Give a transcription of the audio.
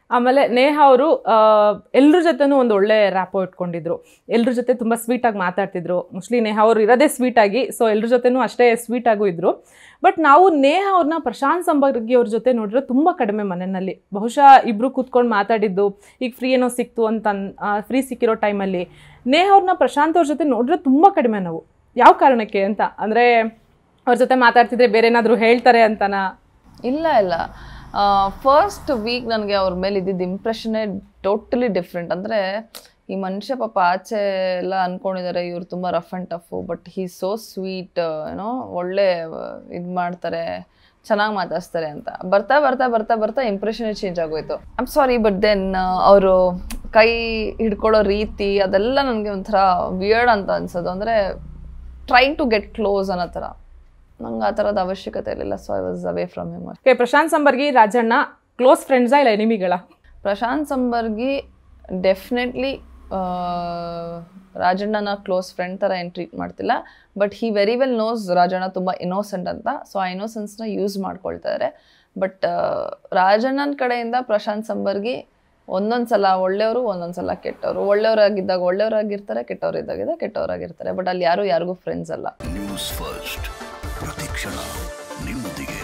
ಆಮೇಲೆ ನೇಹ ಅವರು ಎಲ್ಲರ ಜೊತೆನೂ ಒಂದು ಒಳ್ಳೆ ರ್ಯಾಪೋ ಇಟ್ಕೊಂಡಿದ್ರು ಎಲ್ಲರ ಜೊತೆ ತುಂಬ ಸ್ವೀಟಾಗಿ ಮಾತಾಡ್ತಿದ್ರು ಮೋಸ್ಟ್ಲಿ ನೇಹ ಅವರು ಇರೋದೇ ಸ್ವೀಟಾಗಿ ಸೊ ಎಲ್ಲರ ಜೊತೆನೂ ಅಷ್ಟೇ ಸ್ವೀಟಾಗೂ ಇದ್ರು ಬಟ್ ನಾವು ನೇಹ ಅವ್ರನ್ನ ಪ್ರಶಾಂತ್ ಸಂಬರ್ಗಿ ಅವ್ರ ಜೊತೆ ನೋಡಿದ್ರೆ ತುಂಬ ಕಡಿಮೆ ಮನೆಯಲ್ಲಿ ಬಹುಶಃ ಇಬ್ಬರು ಕೂತ್ಕೊಂಡು ಮಾತಾಡಿದ್ದು ಈಗ ಫ್ರೀ ಏನೋ ಸಿಕ್ತು ಅಂತ ಫ್ರೀ ಸಿಕ್ಕಿರೋ ಟೈಮಲ್ಲಿ ನೇಹ ಅವ್ರನ್ನ ಪ್ರಶಾಂತ್ ಅವ್ರ ಜೊತೆ ನೋಡಿದ್ರೆ ತುಂಬ ಕಡಿಮೆ ನಾವು ಯಾವ ಕಾರಣಕ್ಕೆ ಅಂತ ಅಂದರೆ ಅವ್ರ ಜೊತೆ ಮಾತಾಡ್ತಿದ್ರೆ ಬೇರೆ ಏನಾದರೂ ಹೇಳ್ತಾರೆ ಅಂತನಾ ಇಲ್ಲ ಇಲ್ಲ ಫಸ್ಟ್ ವೀಕ್ ನನಗೆ ಅವ್ರ ಮೇಲೆ ಇದ್ದಿದ್ದ ಇಂಪ್ರೆಷನ್ನೇ ಟೋಟಲಿ ಡಿಫ್ರೆಂಟ್ ಅಂದರೆ ಈ ಮನುಷ್ಯ ಪಾಪ ಆಚೆ ಎಲ್ಲ ಅನ್ಕೊಂಡಿದ್ದಾರೆ ಇವ್ರು ತುಂಬ rough and tough but he so sweet ಏನೋ ಒಳ್ಳೆ ಇದು ಮಾಡ್ತಾರೆ ಚೆನ್ನಾಗಿ ಮಾತಾಡ್ಸ್ತಾರೆ ಅಂತ ಬರ್ತಾ ಬರ್ತಾ ಬರ್ತಾ ಬರ್ತಾ ಇಂಪ್ರೆಷನ್ ಚೇಂಜ್ ಆಗೋಯ್ತು ಐಮ್ ಸಾರಿ ಬಟ್ ದೆನ್ ಅವರು ಕೈ ಹಿಡ್ಕೊಳ್ಳೋ ರೀತಿ ಅದೆಲ್ಲ ನನಗೆ ಒಂಥರ ವಿಯರ್ಡ್ ಅಂತ ಅನ್ಸೋದು ಅಂದರೆ ಟ್ರೈಂಗ್ ಟು ಗೆಟ್ ಕ್ಲೋಸ್ ಅನ್ನೋ ಥರ ನಂಗೆ ಆ ಥರದ ಅವಶ್ಯಕತೆ ಇರಲಿಲ್ಲ so I was away from him okay Prashanth Sambargi Rajanna close ಫ್ರೆಂಡ್ಸಾ ಇಲ್ಲ ಎನಿಮಿಗಳ ಪ್ರಶಾಂತ್ ಸಂಬರ್ಗಿ ಡೆಫಿನೆಟ್ಲಿ ರಾಜಣ್ಣನ ಕ್ಲೋಸ್ ಫ್ರೆಂಡ್ ಥರ ಏನು ಟ್ರೀಟ್ ಮಾಡ್ತಿಲ್ಲ but he very well knows Rajanna ತುಂಬ ಇನ್ನೋಸೆಂಟ್ ಅಂತ ಸೊ ಆ ಇನ್ನೋಸೆನ್ಸ್ನ ಯೂಸ್ ಮಾಡ್ಕೊಳ್ತಾರೆ ಬಟ್ ರಾಜಣ್ಣನ ಕಡೆಯಿಂದ ಪ್ರಶಾಂತ್ ಸಂಬರ್ಗಿ ಒಂದೊಂದು ಸಲ ಒಳ್ಳೆಯವರು ಒಂದೊಂದು ಸಲ ಕೆಟ್ಟವರು ಒಳ್ಳೆಯವರಾಗಿದ್ದಾಗ ಒಳ್ಳೆಯವರಾಗಿರ್ತಾರೆ ಕೆಟ್ಟವರಿದ್ದಾಗ ಕೆಟ್ಟವರಾಗಿರ್ತಾರೆ ಬಟ್ ಅಲ್ಲಿ ಯಾರು ಯಾರಿಗೂ ಫ್ರೆಂಡ್ಸ್ ಅಲ್ಲ ನ್ಯೂಸ್ ಫಸ್ಟ್ ಪ್ರತಿಕ್ಷಣ ನಿಮ್ಮೊಂದಿಗೆ